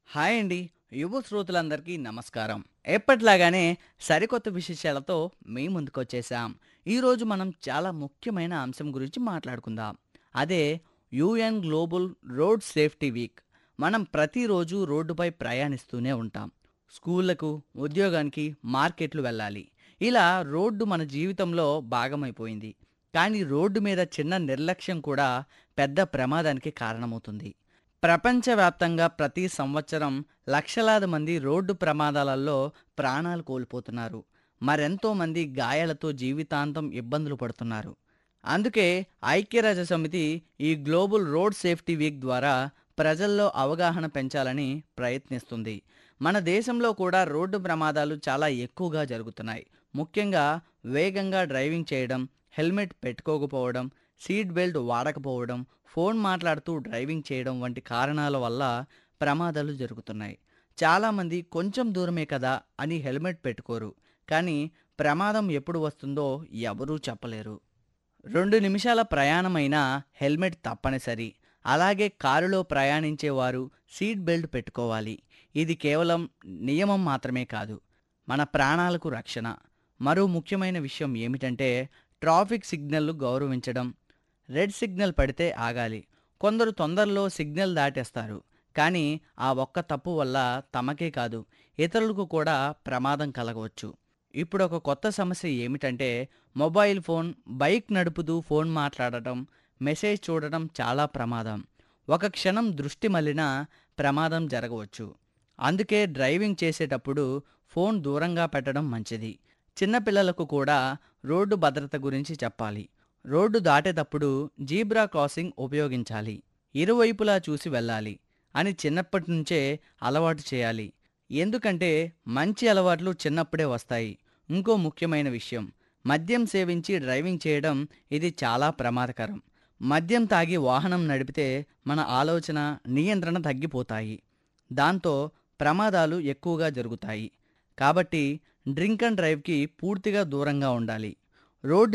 hi అండి యువ శ్రోతలందరికీ నమస్కారం ఎప్పట్లాగానే సరికొత్త విశేషాలతో మీ ముందుకొచ్చేసాం ఈరోజు మనం చాలా ముఖ్యమైన అంశం గురించి మాట్లాడుకుందాం అదే UN global road safety week మనం ప్రతిరోజు రోడ్డుపై ప్రయాణిస్తూనే ఉంటాం స్కూళ్లకు ఉద్యోగానికి మార్కెట్లు వెళ్ళాలి ఇలా రోడ్డు మన జీవితంలో భాగమైపోయింది కానీ రోడ్డు మీద చిన్న నిర్లక్ష్యం కూడా పెద్ద ప్రమాదానికి కారణమవుతుంది ప్రపంచవ్యాప్తంగా ప్రతి సంవత్సరం లక్షలాది మంది రోడ్డు ప్రమాదాలలో ప్రాణాలు కోల్పోతున్నారు మరెంతో మంది గాయాలతో జీవితాంతం ఇబ్బందులు పడుతున్నారు అందుకే ఐక్యరాజ్య సమితి ఈ గ్లోబల్ రోడ్ సేఫ్టీ వీక్ ద్వారా ప్రజల్లో అవగాహన పెంచాలని ప్రయత్నిస్తుంది మన దేశంలో కూడా రోడ్డు ప్రమాదాలు చాలా ఎక్కువగా జరుగుతున్నాయి ముఖ్యంగా వేగంగా డ్రైవింగ్ చేయడం హెల్మెట్ పెట్టుకోకపోవడం సీట్ బెల్ట్ వాడకపోవడం ఫోన్ మాట్లాడుతూ డ్రైవింగ్ చేయడం వంటి కారణాల వల్ల ప్రమాదాలు జరుగుతున్నాయి చాలామంది కొంచెం దూరమే కదా అని హెల్మెట్ పెట్టుకోరు కానీ ప్రమాదం ఎప్పుడు వస్తుందో ఎవరూ చెప్పలేరు రెండు నిమిషాల ప్రయాణమైనా హెల్మెట్ తప్పనిసరి అలాగే కారులో ప్రయాణించేవారు సీట్ బెల్ట్ పెట్టుకోవాలి ఇది కేవలం నియమం మాత్రమే కాదు మన ప్రాణాలకు రక్షణ మరో ముఖ్యమైన విషయం ఏమిటంటే ట్రాఫిక్ సిగ్నల్లు గౌరవించడం రెడ్ సిగ్నల్ పడితే ఆగాలి కొందరు తొందరలో సిగ్నల్ దాటేస్తారు కానీ ఆ ఒక్క తప్పు వల్ల తమకే కాదు ఇతరులకు కూడా ప్రమాదం కలగవచ్చు ఇప్పుడు ఒక కొత్త సమస్య ఏమిటంటే మొబైల్ ఫోన్ బైక్ నడుపుతూ ఫోన్ మాట్లాడటం మెసేజ్ చూడటం చాలా ప్రమాదం ఒక క్షణం దృష్టి మళ్ళిన ప్రమాదం జరగవచ్చు అందుకే డ్రైవింగ్ చేసేటప్పుడు ఫోన్ దూరంగా పెట్టడం మంచిది చిన్నపిల్లలకు కూడా రోడ్డు భద్రత గురించి చెప్పాలి రోడ్డు దాటేటప్పుడు జీబ్రా క్రాసింగ్ ఉపయోగించాలి ఇరువైపులా చూసి వెళ్ళాలి అని చిన్నప్పటి నుంచే అలవాటు చేయాలి ఎందుకంటే మంచి అలవాట్లు చిన్నప్పుడే వస్తాయి ఇంకో ముఖ్యమైన విషయం మద్యం సేవించి డ్రైవింగ్ చేయడం ఇది చాలా ప్రమాదకరం మద్యం తాగి వాహనం నడిపితే మన ఆలోచన నియంత్రణ తగ్గిపోతాయి దాంతో ప్రమాదాలు ఎక్కువగా జరుగుతాయి కాబట్టి డ్రింక్ అండ్ డ్రైవ్కి పూర్తిగా దూరంగా ఉండాలి రోడ్డు